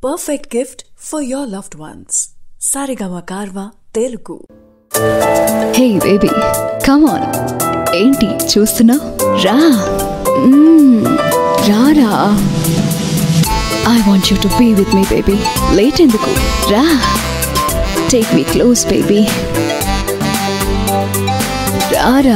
Perfect gift for your loved ones. Sarigama Karva Telugu. Hey baby come on ఏంటి చూస్తున్నావు రా మ్మ్, రా రా I want you to be with me baby late ఎందుకు రా టేక్ మీ క్లోజ్ బేబీ రా రా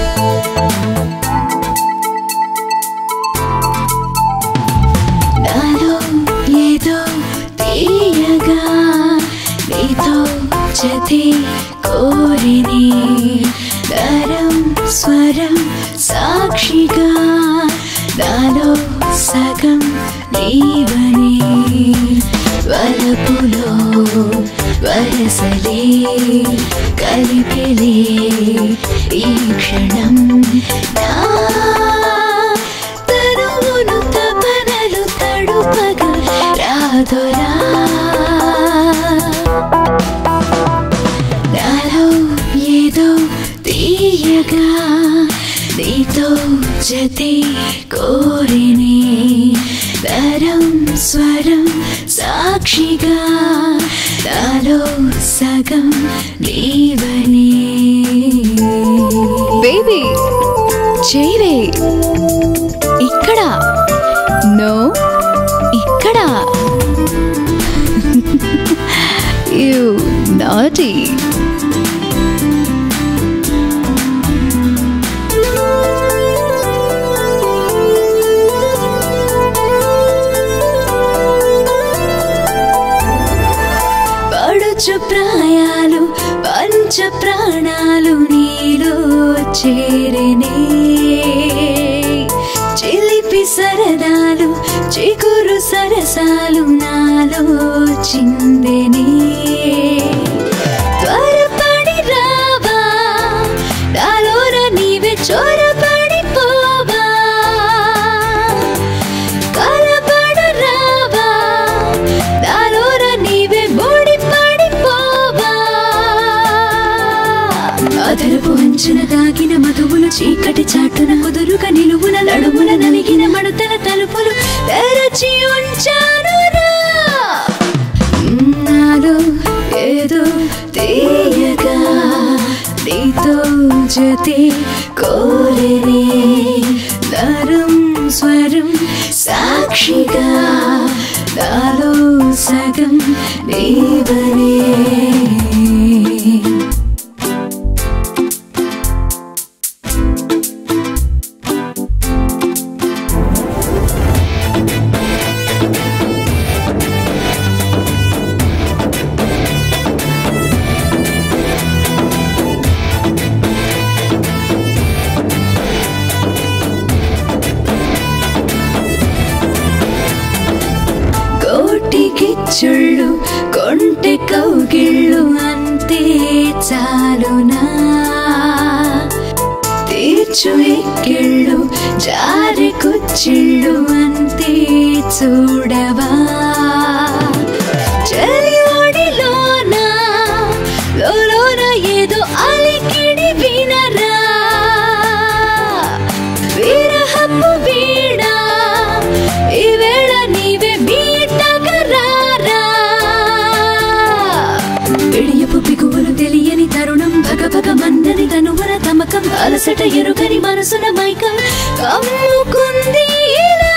నాలో ఏదో తీయగా నీతో జతి కోరిని నరం స్వరం సాక్షిగా నాలో సగం నీవని వరపులో వరసలే కలిపిలే ఈ క్షణం నా తరువును తపనలు తడుపగా రాదురా నాలో ఏదో తీయగా నీతో జతి కోరిని నరం స్వరం సాక్షిగా నాలో సగం నీవని బేబీ చేయవే ఇక్కడ నో ఇక్కడ యు నాటీ పడుచు ప్రాయాలు పంచ ప్రాణాలు నీలో చేరినే చిలిపి సరదాలు చిగురు సరసాలు నాలో చిందెనే త్వరపడి రావా నాలోన నీవే చొరపడి పోవా కలబడ రావా నాలోన నీవే ముడి పడిపోవా అదరపు అంచున దాగిన మధువులు చీకటి చాటున కుదురుగా నిలువున నడుమున నలిగిన మడతల తలుపులు తెరచి ఉంచాను నాలో ఏదో తీయగా నీతో జతి కోరిని నరం స్వరం సాక్షిగా నాలో సగం నీవనే కోటికిచ్చుళ్ళు కొంటె కౌగిళ్ళు అంతే చాలునా తీర్చు ఎక్కిళ్ళు జారి కుచ్చిళ్ళు అంతే చూడవా చలి ఒడిలోన లోలోన ఏదో అలికిడి వినరా విరహపు వీణ ఈవేళ నీవే మీటగరారా విడియపు పిగువులు తెలియని తరుణం భగ భగ మన్నది తనువన తమకం అలసట ఎరుగని మనసున మైకం కమ్ముకుంది ఇలా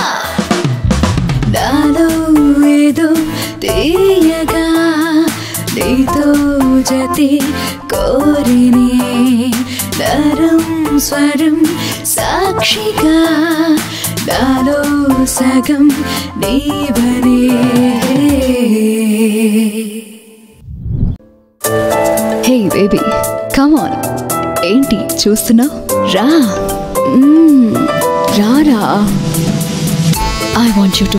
నాలో ఏదో తీయగా నీతో జతి కోరిని నరం స్వరం సాక్షిగా నాలో సగం నీవనే హే బేబీ కమ్ ఆన్ ఏంటి చూస్తున్నావు రా మ్మ్, రా రా ఐ వాంట్ యూ టు